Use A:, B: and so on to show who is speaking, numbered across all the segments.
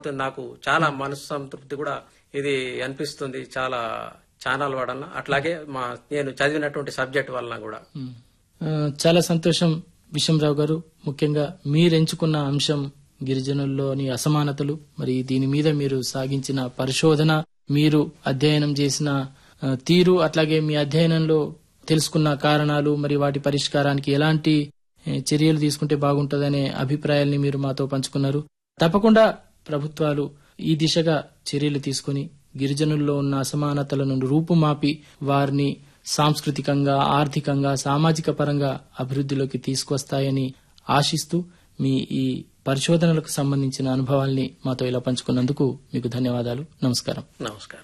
A: నాకు చాలా మనసు సంతృప్తి కూడా ఇది అనిపిస్తుంది చాలా ఛానల్ వలన అట్లాగే మా నేను చదివినటువంటి సబ్జెక్ట్ వలన కూడా
B: ఆ, చాలా సంతోషం విషంరావు గారు ముఖ్యంగా మీరు ఎంచుకున్న అంశం గిరిజనుల్లోని అసమానతలు మరి దీని మీద మీరు సాగించిన పరిశోధన మీరు అధ్యయనం చేసిన ఆ, తీరు అట్లాగే మీ అధ్యయనంలో తెలుసుకున్న కారణాలు మరి వాటి పరిష్కారానికి ఎలాంటి ఏ, చర్యలు తీసుకుంటే బాగుంటుందనే అభిప్రాయాల్ని మీరు మాతో పంచుకున్నారు తప్పకుండా ప్రభుత్వాలు ఈ దిశగా చర్యలు తీసుకుని గిరిజనుల్లో ఉన్న అసమానతలను రూపుమాపి వారిని సాంస్కృతికంగా ఆర్థికంగా సామాజిక పరంగా అభివృద్ధిలోకి తీసుకొస్తాయని ఆశిస్తూ మీ ఈ పరిశోధనలకు సంబంధించిన అనుభవాల్ని మాతో ఇలా పంచుకున్నందుకు మీకు ధన్యవాదాలు నమస్కారం
A: నమస్కారం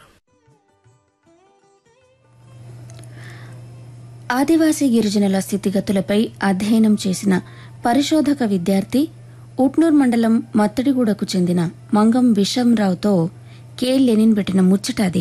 C: ఆదివాసీ గిరిజనుల స్థితిగతులపై అధ్యయనం చేసిన పరిశోధక విద్యార్థి ఉట్నూర్ మండలం మత్తడిగూడకు చెందిన మంగం విషంరావుతో కె లెనిన్ పెట్టిన ముచ్చట అది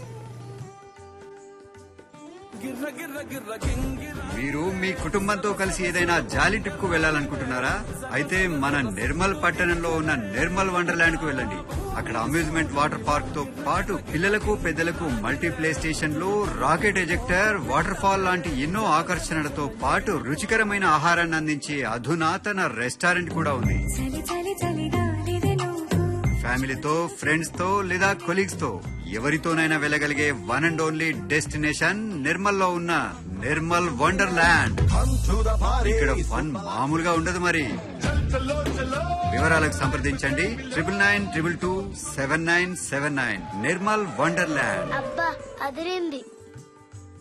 D: మీరు మీ కుటుంబంతో కలిసి ఏదైనా జాలీ ట్రిప్ కు వెళ్ళాలనుకుంటున్నారా అయితే మన నిర్మల్ పట్టణంలో ఉన్న నిర్మల్ వండర్లాండ్ కు వెళ్ళండి అక్కడ అమ్యూజ్మెంట్ వాటర్ పార్క్ తో పాటు పిల్లలకు పెద్దలకు మల్టీ ప్లే స్టేషన్లు రాకెట్ ఎజెక్టర్ వాటర్ ఫాల్ లాంటి ఎన్నో ఆకర్షణలతో పాటు రుచికరమైన ఆహారాన్ని అందించే అధునాతన రెస్టారెంట్ కూడా ఉంది
E: చలి చలి చలిగాలిదెను
D: ఫ్యామిలీతో ఫ్రెండ్స్ తో లేదా కొలీగ్స్ తో ఎవరితోనైనా వెళ్ళగలిగే one and only destination Nirmal లో ఉన్న నిర్మల్ వండర్లాండ్ ఇక్కడ ఫన్ మామూలుగా ఉండదు మరి వివరాలకు సంప్రదించండి triple nine triple two seven nine seven nine Nirmal wonderland
F: అబ్బా అదిరింది